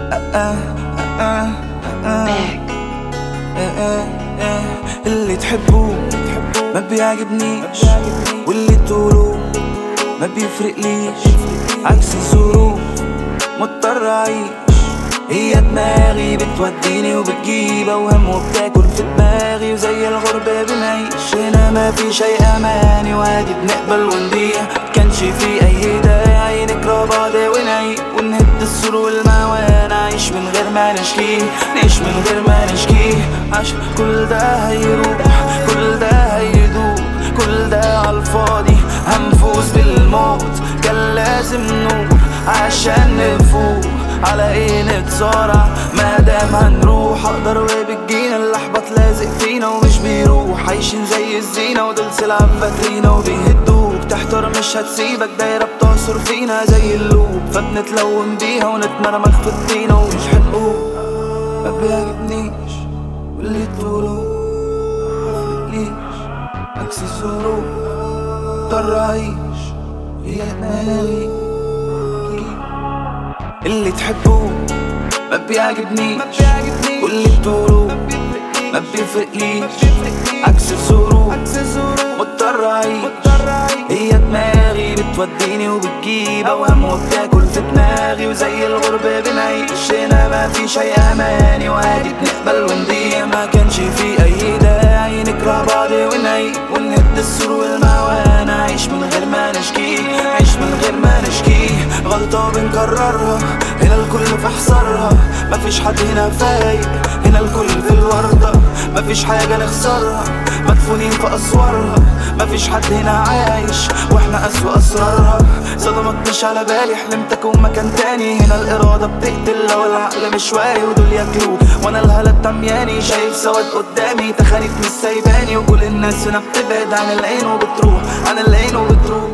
اللي تحبوه ما بيعجبنيش واللي تقولوه ما بيفرقليش عكس الظروف مضطر اعيش هي دماغي بتوديني وبتجيب اوهام وبتاكل في دماغي وزي الغربة بنعيش هنا ما في شيء اماني وعادي بنقبل ونضيع كانش في اي داعي نكره بعض ونعيق ونهد السور والموان نعيش من غير ما نشكيه نعيش من غير ما نشكيه عشان كل ده هيروح كل ده هيدوب كل ده عالفاضي هنفوز بالموت كان لازم نور عشان نفوق على ايه نتصارع ما دام هنروح اقدر وبتجينا اللحبط لازق فينا ومش بيروح عايشين زي الزينة ودول سلعة فاترينا وبيهدوك تحتار مش هتسيبك دايرة بتعصر فينا زي اللوب فبنتلون بيها ونتمرمخ في الطينة ومش هنقول ما بيعجبنيش واللي تقولوه مفرقليش عكس الظروف اضطر اعيش هي دماغي اللي تحبوه ما بيعجبنيش واللي بتقولوه ما بيفرقليش عكس الظروف مضطر اعيش هي دماغي بتوديني وبتجيب اوهام وبتاكل في دماغي وزي الغربة بنعيش هنا ما في شيء اماني وعادي بنقبل ونضيع ما كانش في اي داعي نكره بعض ونعيق ونهد السور والموان عيش من غير ما نشكي عيش من غير ما نشكي غلطة بنكررها هنا الكل في حصرها مفيش حد هنا فايق هنا الكل في الوردة مفيش حاجة نخسرها مدفونين في أسوارها مفيش حد هنا عايش واحنا أسوأ أسرارها صدمت مش على بالي حلمت أكون مكان تاني هنا الإرادة بتقتل لو العقل مش واعي ودول ياكلوه وأنا الهالة التمياني شايف سواد قدامي تخانيف مش سايباني وكل الناس هنا بتبعد عن العين وبتروح عن العين وبتروح